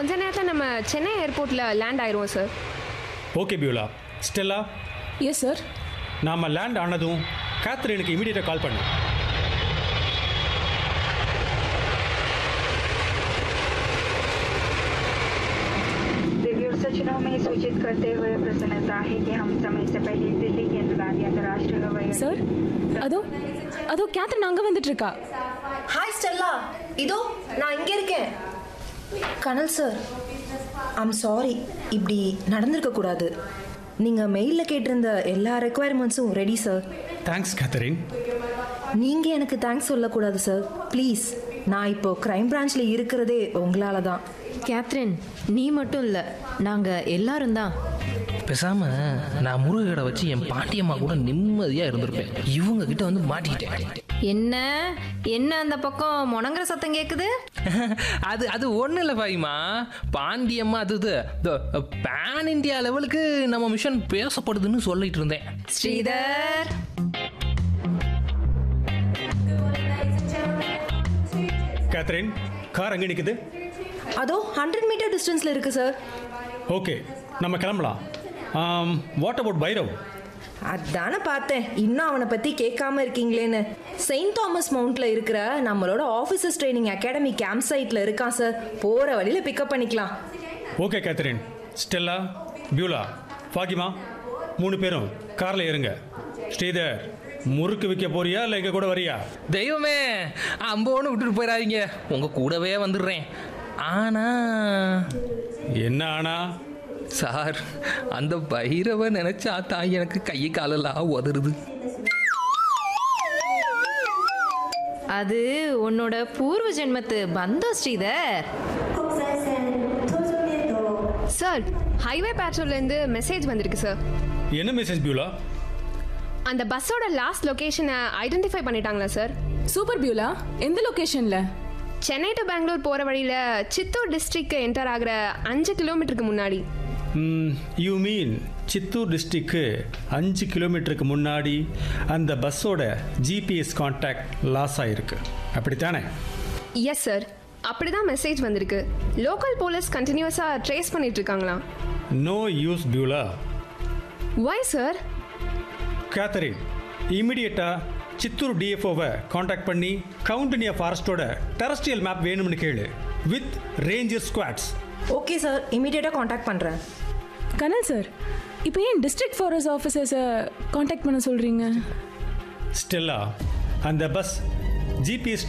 கொஞ்ச நேரத்தில் நம்ம சென்னை ஏர்போர்ட்டில் லேண்ட் ஆயிடுவோம் sir okay Beulah Stella yes sir நாம் லேண்ட் ஆனதும் கேத்ரினுக்கு இமீடியட்டாக கால் பண்ணு रिव्यू सूचनाओं में सूचित करते हुए प्रसन्नता है कि हम समय से पहले दिल्ली के इंदिरा गांधी अंतर्राष्ट्रीय हवाई अड्डे சார் அதோ அதோ கேத்ரின் அங்கே வந்துட்டு இருக்கா ஹாய் ஸ்டெல்லா இதோ நான் இங்கே இருக்கேன் கனல் சார் ஐம் சாரி இப்படி நடந்திருக்க கூடாது நீங்கள் மெயிலில் கேட்டிருந்த எல்லா ரெக்குவயர்மெண்ட்ஸும் ரெடி சார் தேங்க்ஸ் கேத்தரின் நீங்கள் எனக்கு தேங்க்ஸ் சொல்லக்கூடாது சார் ப்ளீஸ் நான் இப்போ கிரைம் பிரான்ச்சில் இருக்கிறதே உங்களால தான் கேத்ரின் நீ மட்டும் இல்லை நாங்கள் எல்லாரும் தான் பேசாம நான் முருகடை வச்சு என் பாட்டியம்மா கூட நிம்மதியா இருந்திருப்பேன் இவங்க கிட்ட வந்து மாட்டிக்கிட்டேன் என்ன என்ன அந்த பக்கம் முணங்குற சத்தம் கேட்குது அது அது ஒன்றும் இல்லை பாய்மா பாண்டியம்மா அது இது பேன் இந்தியா லெவலுக்கு நம்ம மிஷன் பேசப்படுதுன்னு சொல்லிட்டு இருந்தேன் ஸ்ரீதர் கேத்ரின் கார் அங்கே நிற்குது அதோ ஹண்ட்ரட் மீட்டர் டிஸ்டன்ஸில் இருக்குது சார் ஓகே நம்ம கிளம்பலாம் வாட் அபவுட் பைரவ் அதானே பார்த்தேன் இன்னும் அவனை பற்றி கேட்காம இருக்கீங்களேன்னு செயின்ட் தாமஸ் மவுண்ட்ல இருக்கிற நம்மளோட ஆஃபீஸர்ஸ் ட்ரைனிங் அகாடமி கேம்ப் சைட்டில் இருக்கான் சார் போகிற வழியில் பிக்கப் பண்ணிக்கலாம் okay Catherine Stella Beulah Fahima மூணு பேரும் காரில் ஏறுங்க ஸ்ரீதர் முறுக்கு விற்க போறியா இல்லை எங்கள் கூட வரியா தெய்வமே அம்போன்னு விட்டுட்டு போயிடாதீங்க உங்க கூடவே வந்துடுறேன் ஆனா என்ன ஆனா சார் அந்த பைரவ நினைச்சா தான் எனக்கு கை காலெல்லாம் உதறுது அது உன்னோட பூர்வ ஜென்மத்து பந்தம் ஸ்ரீதர் சார் ஹைவே பேட்ரோல்லேருந்து மெசேஜ் வந்திருக்கு சார் என்ன மெசேஜ் பியூலா அந்த பஸ்ஸோட லாஸ்ட் லொக்கேஷனை ஐடென்டிஃபை பண்ணிட்டாங்களா சார் சூப்பர் பியூலா எந்த லொகேஷனில் சென்னை டு பெங்களூர் போகிற வழியில் சித்தூர் டிஸ்ட்ரிக்ட் என்டர் ஆகிற அஞ்சு கிலோமீட்டருக்கு முன்னாடி யூ மீன் சித்தூர் டிஸ்ட்ரிக்கு அஞ்சு கிலோமீட்டருக்கு முன்னாடி அந்த பஸ்ஸோட ஜிபிஎஸ் கான்டாக்ட் லாஸ் ஆகிருக்கு அப்படித்தானே எஸ் சார் அப்படி தான் மெசேஜ் வந்திருக்கு லோக்கல் போலீஸ் கண்டினியூஸாக ட்ரேஸ் பண்ணிட்டு இருக்காங்களாம் no use Beulah why sir Catherine இமிடியேட்டாக சித்தூர் டிஎஃப்ஓவை காண்டாக்ட் பண்ணி கவுண்டனியா ஃபாரஸ்டோட டெரஸ்ட்ரியல் மேப் வேணும்னு கேளு with ranger squads okay sir இமீடியட்டாக காண்டாக்ட் பண்ணுறேன் கனல் சார் இப்போ ஏன் டிஸ்ட்ரிக்ட் ஃபாரஸ்ட் ஆஃபீஸர்ஸை காண்டாக்ட் பண்ண சொல்கிறீங்க ஸ்டெல்லா அந்த பஸ் ஜிபிஎஸ்